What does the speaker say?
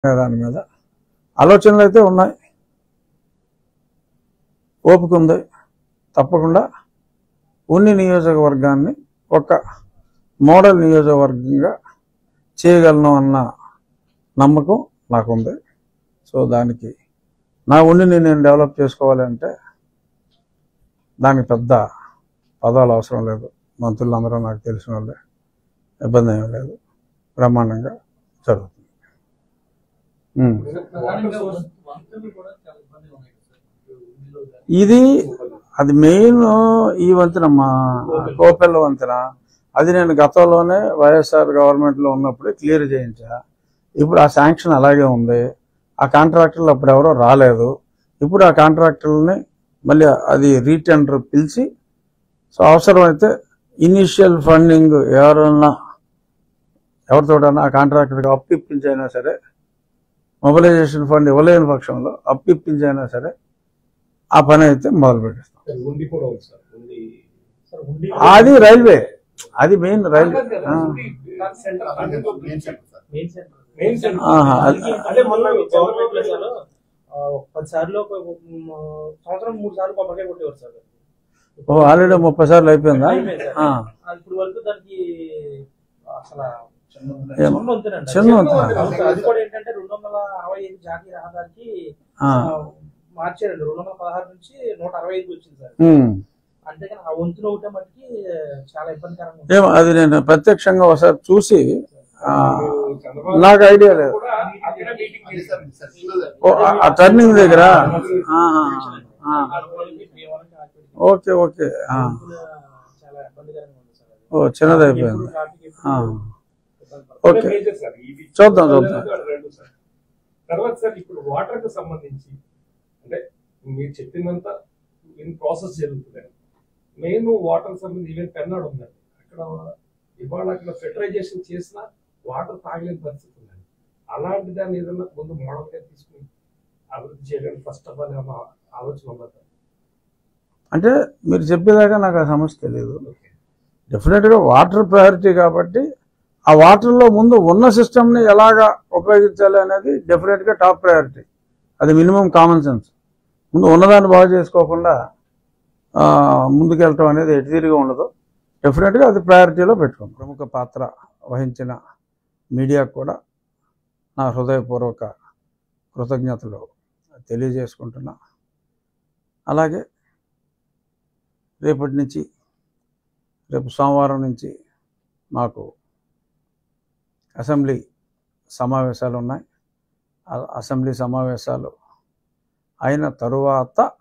దాని మీద ఆలోచనలు అయితే ఉన్నాయి ఓపిక ఉంది తప్పకుండా ఉన్ని నియోజకవర్గాన్ని ఒక మోడల్ నియోజకవర్గంగా చేయగలను అన్న నమ్మకం నాకుంది సో దానికి నా ఉండిని నేను డెవలప్ చేసుకోవాలంటే దానికి పెద్ద పదాలు అవసరం లేదు మంత్రులందరూ నాకు తెలిసిన వాళ్ళే ఇబ్బంది ఏమీ లేదు బ్రహ్మాండంగా జరుగుతుంది ఉమ్. ఇది అది మెయిన్ ఈ వంతెన మా కోపెల్ల వంతెన అది నేను గతంలోనే వైఎస్ఆర్ గవర్నమెంట్లో ఉన్నప్పుడే క్లియర్ చేయించా ఇప్పుడు ఆ శాంక్షన్ అలాగే ఉంది ఆ కాంట్రాక్టర్లు అప్పుడు ఎవరో రాలేదు ఇప్పుడు ఆ కాంట్రాక్టర్లని మళ్ళీ అది రీటెండర్ పిలిచి సో అవసరమైతే ఇనిషియల్ ఫండింగ్ ఎవరన్నా ఎవరితోటన్నా ఆ కాంట్రాక్టర్కి అప్పు ఇప్పించైనా సరే మొబిలైజేషన్ ఫండ్ ఇవ్వలేని పక్షంలో అప్పు ఇప్పించైనా సరే ఆ పని అయితే మొదలు పెట్టేస్తాం ఉండి కూడా ఉంది సార్ ఉండి అది రైల్వే అది మెయిన్ రైల్వే ఆ. మెయిన్ సెంటర్ ఆహా, అది- అదే మొన్న గవర్నమెంట్ లో సార్ ఆ, పది సార్లు ఒక మ్, సంవత్సరం మూడు సార్లు కొబ్బరికాయ కొట్టేవారు సార్ ఓ ఆల్రెడీ ముప్పై సార్లు అయిపోయిందా అయిపోయింది సార్. ఆ. ఆ, ఇప్పుడు వరకు దానికి అసలు ఏం? చిన్న వంతెనండి. చిన్న వంతెన. అవును సార్. అది కూడా ఏంటంటే రెండు వందల అరవై ఐదు జాతీయ రహదారికి ఆ. ఆ, మార్చారండి రెండు వందల పదహారు నుంచి నూట అరవై ఐదుకి వచ్చింది సార్ ఉమ్. అంటే కానీ ఆ వంతున ఒకటే మటుకి చాలా ఇబ్బందికరంగా ఉంది. ఏమో అది నేను ప్రత్యక్షంగా ఒకసారి చూసి ఆ, చంద్రబాబు నాకు ఐడియా లేదు కూడా అక్కడ మీటింగ్ చేశారు ఓ, ఆ- ఆ టర్నింగ్ దగ్గర ఆహా, ఆ. ఆ రోడ్డుకి భీమవరంకి ఆగిపోయింది. ఓకే ఓకే ఆ. వంతున చాలా ఇబ్బందికరంగా ఉంది సార్ అది. ఓ చిన్నది అయిపోయింది ఎప్పుడు ట్రాఫిక్ ఎప్పుడు ఆ. ఇబ్బంది పడుతుంది. ఓకే మేజర్ సార్ ఇది చూద్దాం, చూద్దాం. రెండు సార్ తర్వాత సార్ ఇప్పుడు వాటర్ కు సంబంధించి అంటే మీరు చెప్పినంత ఇన్ ప్రాసెస్ జరుగుతుంది మెయిన్ వాటర్ సంబంధించి ఈవెన్ పెన్నాడు ఉందండి అక్కడ ఇవాళ అక్కడ ఫెటరైజేషన్ చేసినా వాటర్ తాగలేని పరిస్థితి ఉందండి అలాంటి దాన్ని ఏదన్నా ముందు మోడల్ గా తీసుకుని అభివృద్ధి చేయడానికి ఫస్ట్ ఆఫ్ ఆల్ ఏమన్నా ఆలోచన ఉందా సార్? అంటే మీరు చెప్పేదాకా నాకు ఆ సమస్య తెలియదు డెఫినెట్గా వాటర్ ప్రయారిటీ కాబట్టి ఆ వాటర్లో ముందు ఉన్న సిస్టమ్ని ఎలాగా ఉపయోగించాలి అనేది డెఫినెట్గా టాప్ ప్రయారిటీ అది మినిమం కామన్ సెన్స్ ముందు ఉన్నదాన్ని బాగు చేసుకోకుండా ఆ, ముందుకెళ్ళటం అనేది ఎటుతీరుగా ఉండదు డెఫినెట్గా అది ప్రయారిటీలో పెట్టుకోండి ప్రముఖ పాత్ర వహించిన మీడియాకు కూడా నా హృదయపూర్వక కృతజ్ఞతలు తెలియజేసుకుంటున్నా అలాగే రేపటి నుంచి రేపు సోమవారం నుంచి మాకు అసెంబ్లీ సమావేశాలు ఉన్నాయి ఆ అసెంబ్లీ సమావేశాలు అయిన తరువాత